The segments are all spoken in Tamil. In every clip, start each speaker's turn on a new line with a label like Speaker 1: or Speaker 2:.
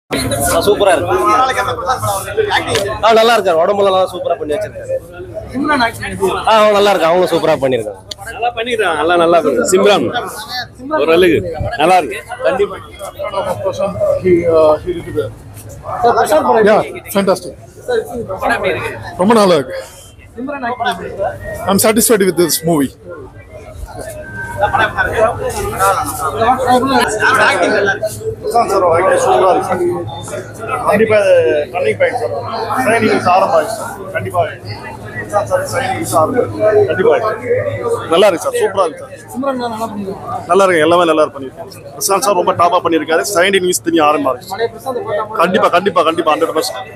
Speaker 1: சூப்பரா இருக்கு ஆ நல்லா இருக்காரு உடம்புல நல்லா சூப்பரா பண்ணி வச்சிருக்காரு ஆ அவங்க நல்லா இருக்கு அவங்க சூப்பரா பண்ணிருக்காங்க
Speaker 2: நல்லா பண்ணிருக்காங்க நல்லா நல்லா இருக்கு சிம்ரான் ஓரளவுக்கு நல்லா இருக்கு கண்டிப்பா
Speaker 3: Yeah, fantastic. ரொம்ப நல்லா இருக்கு I'm satisfied with this movie.
Speaker 4: கண்டிப்பா turning point sir training is ஆரம்பம் கண்டிப்பா கண்டிப்பா நல்லா இருக்கு சார் சூப்பரா இருக்கு சார் நல்லா இருக்கு எல்லாமே நல்லா பண்ணிருக்காங்க பிரசாந்த் சார் ரொம்ப டாப்பா பண்ணிருக்காரு சைன் நியூஸ் தெரியும் ஆரம்பமா இருக்கு கண்டிப்பா கண்டிப்பா கண்டிப்பா ஹண்ட்ரட் பர்சன்ட்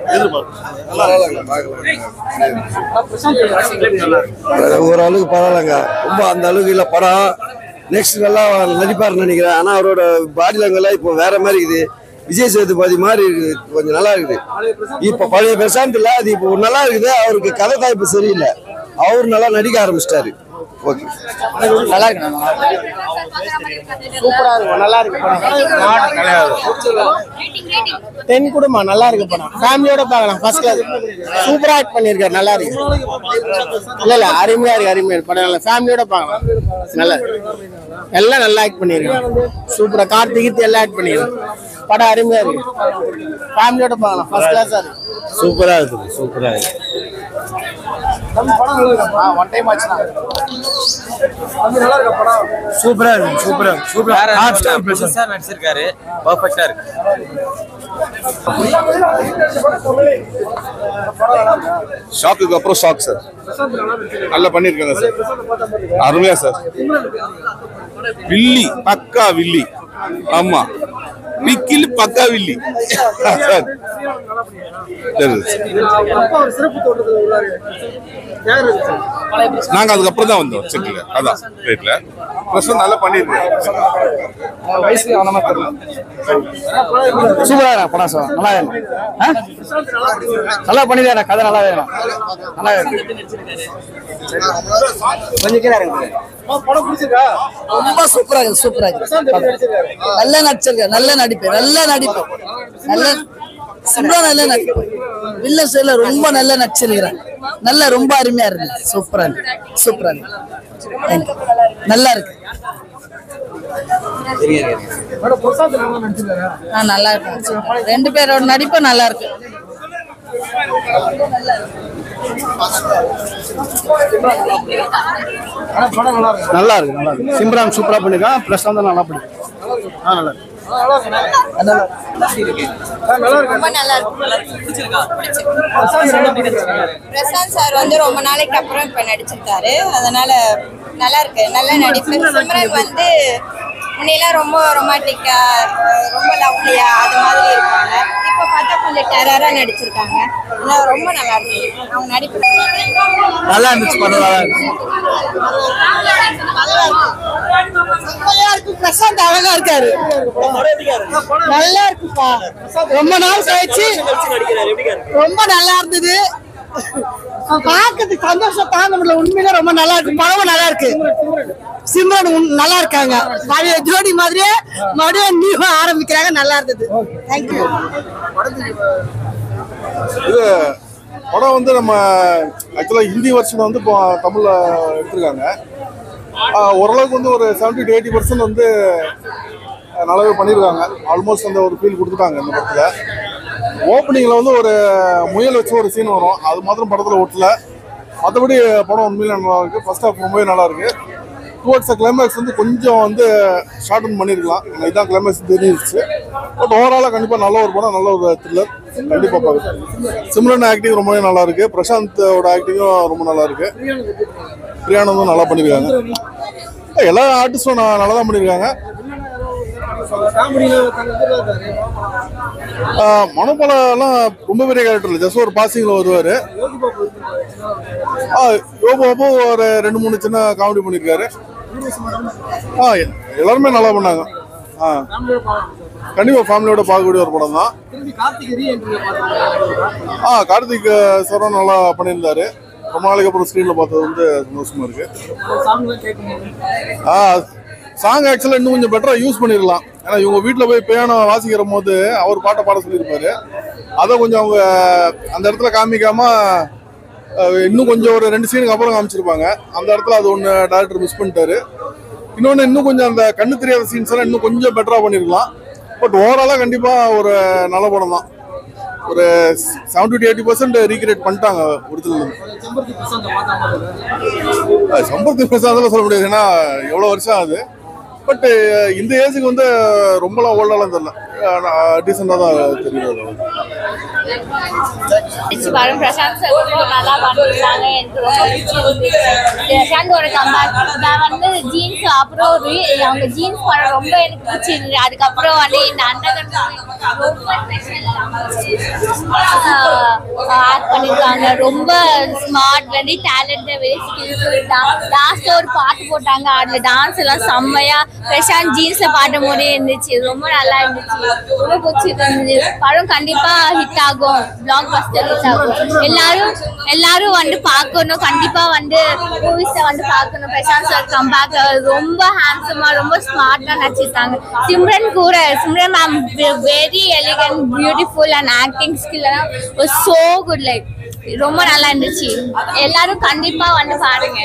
Speaker 5: ஓரளவுக்கு பரவாயில்லைங்க ரொம்ப அந்த அளவுக்கு இல்லை படம் நெக்ஸ்ட் நல்லா நடிப்பார் நினைக்கிறேன் ஆனால் அவரோட பாடி லாங்குவேஜ் இப்போ வேற மாதிரி இருக்குது விஜய் சேதுபதி மாதிரி இருக்குது கொஞ்சம் நல்லா இருக்குது இப்போ பழைய பிரசாந்த் இல்லை அது இப்போ நல்லா இருக்குது அவருக்கு கதை தாய்ப்பு சரியில்லை அவர் நல்லா நடிக்க ஆரம்பிச்சிட்டாரு ஓகே
Speaker 6: நல்லா இருக்கு சூப்பரா இருக்கும் நல்லா இருக்கு டென் குடும்பம் நல்லா இருக்கு படம் ஃபேமிலியோட பார்க்கலாம் ஃபர்ஸ்ட் கிளாஸ் சூப்பரா ஆக்ட் பண்ணியிருக்காரு நல்லா இருக்கு இல்ல இல்ல அருமையா இருக்கு அருமையா இருக்கு படம் நல்லா ஃபேமிலியோட பார்க்கலாம் நல்லா இருக்கு. எல்லாம் நல்லா ஆக்ட் பண்ணியிருக்காங்க சூப்பரா கார்த்திகித்து எல்லாம் ஆக்ட் பண்ணியிருக்காங்க படம் அருமையா இருக்கு ஃபேமிலியோட பார்க்கலாம் ஃபர்ஸ்ட் கிளாஸா இருக்கு
Speaker 1: சூப்பரா இருக்குது சூப்பரா இருக்கு
Speaker 6: ஒன் டைம் ஆச்சுனா
Speaker 1: சூப்பரா இருக்கு சூப்பரா சூப்பரா
Speaker 7: சார் நடிச்சிருக்காரு பர்ஃபெக்டா இருக்கு
Speaker 3: ஷாக்குக்கு அப்புறம் ஷாக் சார் நல்லா பண்ணிருக்காங்க சார் அருமையா சார் வில்லி பக்கா வில்லி ஆமா பிக்கில் பக்கா வில்லி சார் நாங்க அதுக்கப்புறம் தான் வந்தோம் செட்டில் அதான் ரேட்ல ப்ளஸ் நல்லா பண்ணிருக்கேன்
Speaker 6: சூப்பரா இருக்கு படம் சார் நல்லா இருக்கு ஆ? நல்லா பண்ணிருக்காரு கதை நல்லா இருக்கு நல்லா இருக்கு கொஞ்சம் கீழே இருக்கு
Speaker 8: ரொம்ப சூப்பரா இருக்கு சூப்பரா இருக்கு நல்ல நடிச்சிருக்க நல்ல நடிப்பு நல்ல நடிப்பு நல்ல சிம்ரா நல்ல நடிப்பு வில்ல சைடுல ரொம்ப நல்ல நடிச்சிருக்கிறேன் நல்ல ரொம்ப அருமையா இருக்கு சூப்பரா இருக்கு சூப்பரா இருக்கு Thank you. நல்லா இருக்கு ஆ, நல்லா இருக்கு ரெண்டு பேரோட நடிப்பு நல்லா இருக்கு
Speaker 6: நல்லா இருக்கு நல்லா இருக்கு சிம்ரான் சூப்பரா பண்ணிருக்கான் பிளஸ் வந்து நல்லா பண்ணிருக்கான் ஆ நல்லா இருக்கு
Speaker 9: ரொம்ப நல்லா இருக்கு பிரசாந்த் சார் வந்து ரொம்ப நாளைக்கு அப்புறம் இப்ப நடிச்சிருக்காரு அதனால நல்லா இருக்கு நல்ல நடிப்பு சிம்ரன் வந்து முன்னையெல்லாம் ரொம்ப ரொமாட்டிக்கா ரொம்ப லவ்லியா அது மாதிரி இருப்பாங்க இப்ப பார்த்தா கொஞ்சம் டெரரா நடிச்சிருக்காங்க ஆனா ரொம்ப நல்லா இருக்கு அவங்க நடிப்பு
Speaker 6: நல்லா இருந்துச்சு படம் நல்லா இருக்கு
Speaker 8: நல்லா இருக்கு பிரசாந்த் அழகா இருக்காரு நல்லா இருக்குப்பா ரொம்ப நாள் கழிச்சு ரொம்ப நல்லா இருந்தது பார்க்கறதுக்கு சந்தோஷம் தாங்க முடியல உண்மையில ரொம்ப நல்லா இருக்கு படமும் நல்லா இருக்கு சிம்ரன் உண்- நல்லா இருக்காங்க பழைய ஜோடி மாதிரியே மறுபடியும் நியூ ஆரம்பிக்கிறாங்க நல்லா இருந்தது தேங்க்யூ
Speaker 3: இது படம் வந்து நம்ம ஆக்சுவலாக ஹிந்தி வருஷன் வந்து இப்போ தமிழில் எடுத்திருக்காங்க ஆஹ் ஓரளவுக்கு வந்து ஒரு செவன்டி டு எயிட்டி பர்சன்ட் வந்து ஆஹ் நல்லாவே பண்ணியிருக்காங்க ஆல்மோஸ்ட் அந்த ஒரு ஃபீல் கொடுத்துட்டாங்க இந்த படத்தில் ஓப்பனிங்கில் வந்து ஒரு முயல் வச்சு ஒரு சீன் வரும் அது மாத்திரம் படத்தில் ஒட்டல மற்றபடி படம் உண்மையிலே நல்லா இருக்கு ஃபர்ஸ்ட் ஹாஃப் ரொம்பவே நல்லா இருக்கு டுவர்ட்ஸ் கிளைமேக்ஸ் வந்து கொஞ்சம் வந்து ஷார்டன் பண்ணியிருக்கலாம் எனக்கு இதான் கிளைமேக்ஸ் தெரிஞ்சிருச்சு பட் ஓவராலாக கண்டிப்பாக நல்ல ஒரு படம் நல்ல ஒரு த்ரில்லர் கண்டிப்பாக பார்க்கலாம் சிம்ரன் ஆக்டிங் ரொம்பவே நல்லா இருக்கு பிரசாந்தோட ஆக்டிங்கும் ரொம்ப நல்லா இருக்கு பிரியானந்தும் நல்லா பண்ணியிருக்காங்க எல்லா ஆர்டிஸ்டும் நல்லா தான் பண்ணியிருக்காங்க மனோபலாம் ரொம்ப பெரிய கேரக்டர் இல்லை ஜஸ்ட் ஒரு பாசிங்ல வருவாரு ஆ யோபு பாபு ஒரு ரெண்டு மூணு சின்ன காமெடி பண்ணியிருக்காரு ஆ எல்லாருமே நல்லா பண்ணாங்க ஆ கண்டிப்பா ஃபேமிலியோட பார்க்கக்கூடிய ஒரு படம் தான் ஆ கார்த்திக் சாரும் நல்லா பண்ணியிருந்தாரு ரொம்ப நாளைக்கு அப்புறம் ஸ்க்ரீனில் பார்த்தது வந்து சந்தோஷமா இருக்கு ஆ சாங் ஆக்சுவலாக இன்னும் கொஞ்சம் பெட்டராக யூஸ் பண்ணிடலாம் ஏன்னா இவங்க வீட்டில் போய் பியானோ வாசிக்கிற போது அவர் பாட்டை பாட சொல்லியிருப்பாரு அதை கொஞ்சம் அவங்க அந்த இடத்துல காமிக்காம அஹ், இன்னும் கொஞ்சம் ஒரு ரெண்டு சீனுக்கு அப்புறம் காமிச்சிருப்பாங்க அந்த இடத்துல அது ஒன்று டேரக்டர் மிஸ் பண்ணிட்டாரு இன்னொன்று இன்னும் கொஞ்சம் அந்த கண்ணு தெரியாத சீன்ஸ் எல்லாம் இன்னும் கொஞ்சம் பெட்டராக பண்ணிருக்கலாம் பட் ஓவராலாக கண்டிப்பாக ஒரு நல்ல படம் தான் ஒரு seventy to eighty percent recreate பண்ணிட்டாங்க ஒரிஜினல் சம்பளத்து பிரசாதெல்லாம் சொல்ல முடியாது ஏன்னா எவ்வளோ வருஷம் ஆகுது பட் இந்த ஏஜுக்கு வந்து ரொம்பலாம் ஓல்டாலாம் தெரியல டீசெண்டாக தான் தெரியுது
Speaker 10: வரும் பிரசாந்த் சார் ரொம்ப நல்லா பண்ணிருக்காங்க எனக்கு ரொம்ப பிடிச்சிருந்துச்சு பிரசாந்தோட கம்பேக் நான் வந்து ஜீன்ஸ் அப்புறம் re- அவங்க ஜீன்ஸ் படம் ரொம்ப எனக்கு பிடிச்சிருந்தது அதுக்கப்புறம் வந்து இந்த அண்டகன் ரொம்ப ஆக்ட் பண்ணிருக்காங்க ரொம்ப smart very talent very skillful last ஒரு பாட்டு போட்டாங்க அதுல டான்ஸ் எல்லாம் செம்மையா பிரசாந்த் ஜீன்ஸ்ல பாடும் போதே இருந்துச்சு ரொம்ப நல்லா இருந்துச்சு ரொம்ப பிடிச்சிருந்தது படம் கண்டிப்பா ஹிட் ஆகும் பிளாக் பஸ்டர் ஹிட் ஆகும் எல்லாரும் எல்லாரும் வந்து பார்க்கணும் கண்டிப்பா வந்து மூவிஸ வந்து பார்க்கணும் பிரசாந்த் சார் கம்பேக் ரொம்ப ஹேண்ட்ஸமா ரொம்ப ஸ்மார்ட்டா நடிச்சிருக்காங்க சிம்ரன் கூட Simran ma'am very elegant beautiful and acting skill எல்லாம் சோ குட் லைக் ரொம்ப நல்லா இருந்துச்சு எல்லாரும் கண்டிப்பா வந்து பாருங்க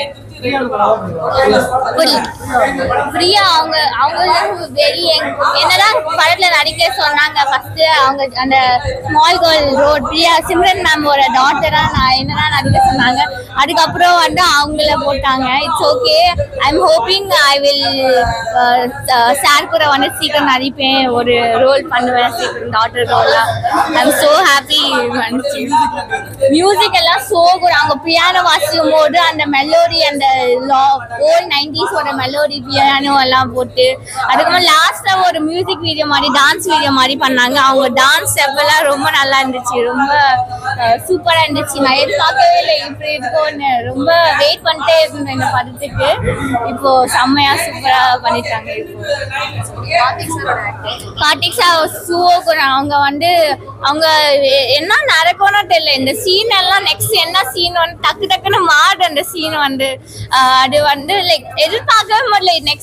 Speaker 10: பிரியா அவங்க அவங்க வெரி என்னதான் படத்துல நடிக்க சொன்னாங்க ஃபர்ஸ்ட் அவங்க அந்த small girl role Priya Simran மேமோட டாட்டரா நான் என்னதான் நடிக்க சொன்னாங்க அதுக்கப்புறம் வந்து அவங்கள போட்டாங்க it's okay I am hoping I will sir கூட வந்து சீக்கிரம் நடிப்பேன் ஒரு ரோல் பண்ணுவேன் சீக்கிரம் டாட்டர் ரோலா ஐ எம் சோ ஹாப்பி வந்துச்சு மியூசிக் எல்லாம் சோ குட் அவங்க பியானோ வாசிக்கும் போது அந்த மெலோடி அந்த ஓல்ட் நைன்டிஸோட மெலோடி பியானோ எல்லாம் போட்டு அதுக்கப்புறம் லாஸ்ட்ல ஒரு மியூசிக் வீடியோ மாதிரி டான்ஸ் வீடியோ மாதிரி பண்ணாங்க அவங்க டான்ஸ் ஸ்டெப் எல்லாம் ரொம்ப நல்லா இருந்துச்சு ரொம்ப சூப்பரா இருந்துச்சு நான் எதிர்பார்க்கவே இல்லை இப்படி இருக்கும்னு ரொம்ப வெயிட் பண்ணிட்டே இருந்தேன் இந்த படத்துக்கு இப்போ செம்மையா சூப்பரா பண்ணிட்டாங்க இப்போ கார்த்திக் சார் சூப்பர் அவங்க வந்து அவங்க எ- என்ன நடக்கும்னு தெரியல இந்த சீன் எல்லாம் நெக்ஸ்ட் என்ன சீன் வந்து டக்கு டக்குன்னு மாறு அந்த சீன் வந்து ஆஹ் அது வந்து லைக் எதிர்பார்க்கவே முடியல நெக்ஸ்ட்